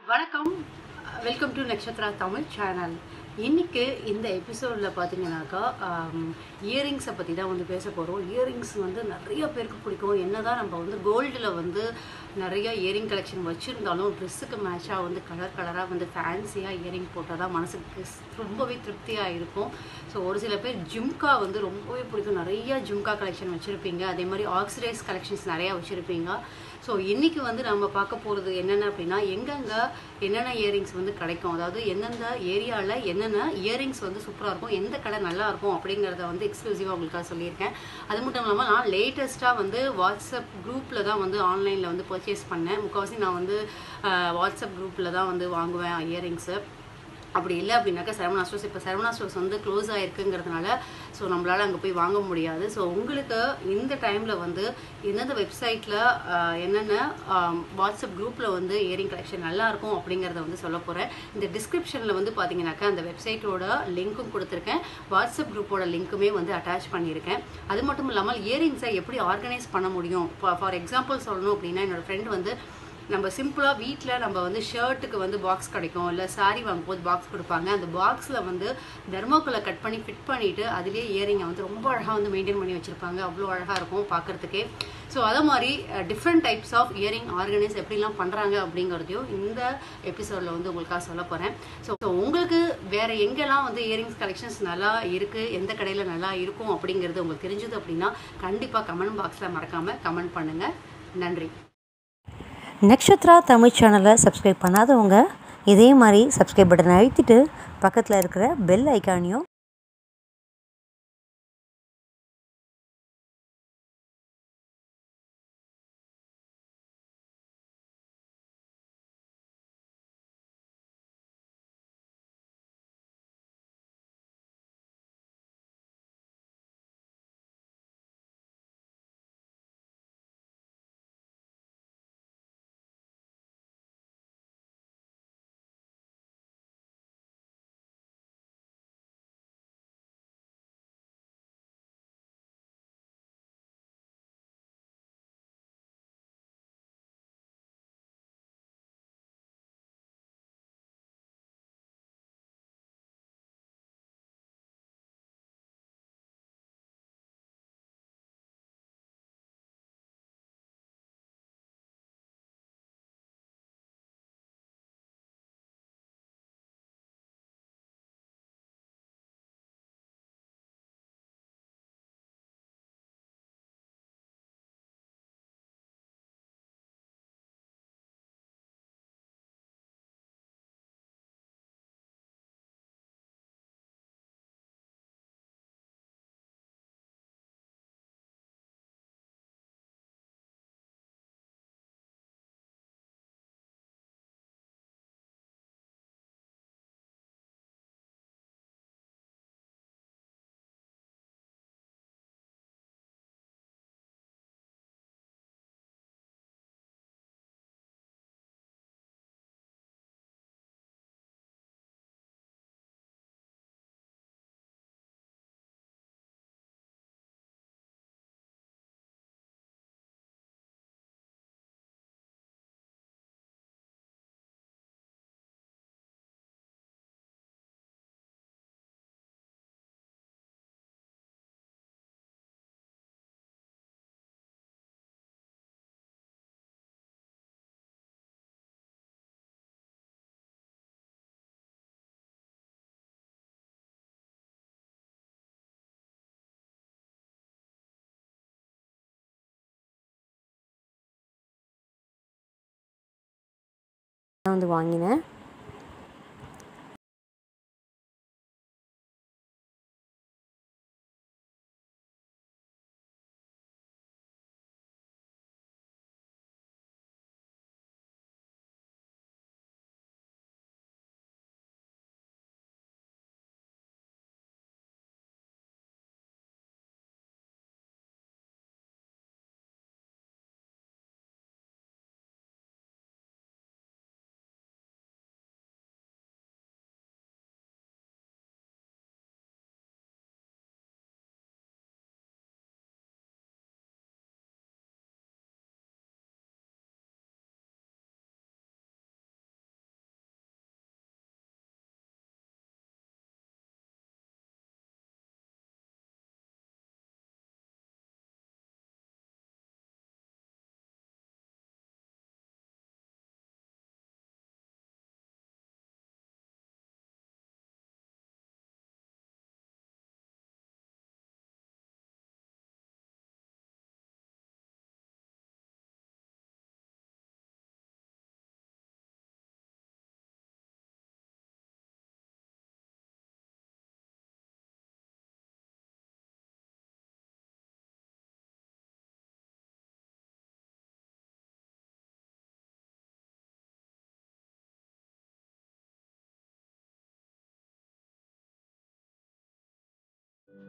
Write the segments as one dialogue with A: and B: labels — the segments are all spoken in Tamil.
A: வணக்கம் welcome to Nakshatra Tamil channel இன்னைக்கு இந்த எபிசோடில் பார்த்தீங்கன்னாக்கா இயரிங்ஸை பற்றி தான் வந்து பேச போகிறோம் இயரிங்ஸ் வந்து நிறைய பேருக்கு பிடிக்கும் என்னதான் நம்ம வந்து கோல்டில் வந்து நிறைய இயரிங் கலெக்ஷன் வச்சுருந்தாலும் ட்ரெஸ்ஸுக்கு மேட்சாக வந்து கலர் கலராக வந்து ஃபேன்சியாக இயரிங் போட்டால் தான் மனசுக்கு ரொம்பவே திருப்தியாக இருக்கும் ஸோ ஒரு சில பேர் ஜும்கா வந்து ரொம்பவே பிடிக்கும் நிறைய ஜும்கா கலெக்ஷன் வச்சுருப்பீங்க அதே மாதிரி ஆக்சிடைஸ் கலெக்ஷன்ஸ் நிறையா வச்சுருப்பீங்க ஸோ இன்னைக்கு வந்து நம்ம பார்க்க போகிறது என்னென்ன அப்படின்னா எங்கெங்க என்னென்ன இயரிங்ஸ் வந்து கிடைக்கும் அதாவது எந்தெந்த ஏரியாவில் என்னென்ன இயரிங்ஸ் வந்து சூப்பராக இருக்கும் எந்த கடை நல்லா இருக்கும் அப்படிங்கிறத வந்து எக்ஸ்க்ளூசிவாக உங்களுக்காக சொல்லியிருக்கேன் அது மட்டும் இல்லாமல் நான் லேட்டஸ்ட்டாக வந்து வாட்ஸ்அப் குரூப்பில் தான் வந்து ஆன்லைனில் வந்து பர்ச்சேஸ் பண்ணேன் முக்கால்வாசி நான் வந்து ஆஹ், வாட்ஸ்அப் குரூப்பில் தான் வந்து வாங்குவேன் இயரிங்ஸு அப்படி இல்லை அப்படின்னாக்கா சரவணா ஸ்டோர்ஸ் இப்போ சரவணா ஸ்டோர்ஸ் வந்து க்ளோஸ் ஆயிருக்குங்கிறதுனால ஸோ நம்மளால் அங்கே போய் வாங்க முடியாது ஸோ உங்களுக்கு இந்த டைமில் வந்து எந்தெந்த வெப்சைட்டில் என்னென்ன ஆம், வாட்ஸ்அப் குரூப்பில் வந்து இயரிங் கலெக்ஷன் நல்லா இருக்கும் அப்படிங்கிறத வந்து சொல்ல போகிறேன் இந்த டிஸ்கிரிப்ஷனில் வந்து பார்த்தீங்கன்னாக்கா அந்த வெப்சைட்டோட லிங்க்கும் கொடுத்துருக்கேன் வாட்ஸ்அப் குரூப்போட லிங்க்குமே வந்து அட்டாச் பண்ணியிருக்கேன் அது மட்டும் இல்லாமல் இயரிங்ஸை எப்படி ஆர்கனைஸ் பண்ண முடியும் ஃபார் எக்ஸாம்பிள் சொல்லணும் அப்படின்னா என்னோட ஃப்ரெண்ட் வந்து நம்ம சிம்பிளாக வீட்டில் நம்ம வந்து ஷர்ட்டுக்கு வந்து பாக்ஸ் கிடைக்கும் இல்லை saree வாங்கும்போது பாக்ஸ் கொடுப்பாங்க அந்த பாக்ஸில் வந்து தெர்மோக்குள்ளே கட் பண்ணி ஃபிட் பண்ணிவிட்டு அதுலேயே இயரிங்கை வந்து ரொம்ப அழகாக வந்து மெயின்டைன் பண்ணி வச்சுருப்பாங்க அவ்வளோ அழகாக இருக்கும் பார்க்குறதுக்கே ஸோ அதே மாதிரி different types of earring organise எப்படிலாம் பண்ணுறாங்க அப்படிங்கிறதையும் இந்த எபிசோடில் வந்து உங்களுக்காக சொல்ல போகிறேன் ஸோ உங்களுக்கு வேறு எங்கெல்லாம் வந்து இயரிங்ஸ் கலெக்ஷன்ஸ் நல்லா இருக்குது எந்த கடையில் நல்லா இருக்கும் அப்படிங்கிறது உங்களுக்கு தெரிஞ்சது அப்படின்னா கண்டிப்பாக கமெண்ட் பாக்ஸில் மறக்காமல் கமெண்ட் பண்ணுங்கள் நன்றி
B: நக்ஷத்ரா தமிழ் சேனலை சப்ஸ்கிரைப் பண்ணாதவங்க இதே மாதிரி சப்ஸ்கிரைப் பட்டனை அழுத்திட்டு பக்கத்தில் இருக்கிற பெல் ஐக்கானையும் நான் வந்து வாங்கினேன்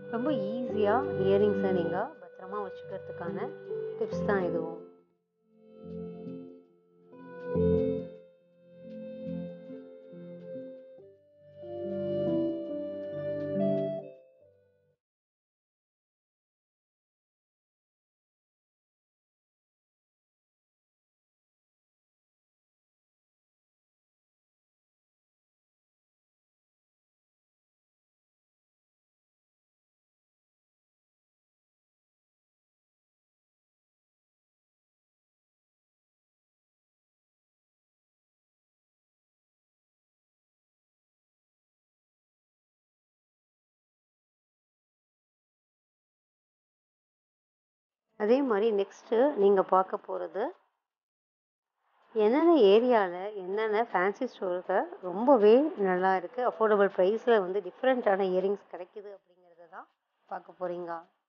A: ரொம்ப ஈஸியாக இயரிங்ஸை நீங்கள் பத்திரமா வச்சுக்கிறதுக்கான டிப்ஸ் தான் இதுவும் அதே மாதிரி நெக்ஸ்ட்டு நீங்கள் பார்க்க போகிறது என்னென்ன ஏரியாவில் என்னென்ன ஃபேன்சி ஸ்டோருக்கு ரொம்பவே நல்லா இருக்குது அஃபோர்டபுள் ப்ரைஸில் வந்து டிஃப்ரெண்ட்டான இயரிங்ஸ் கிடைக்குது அப்படிங்கிறத தான் பார்க்க போகிறீங்க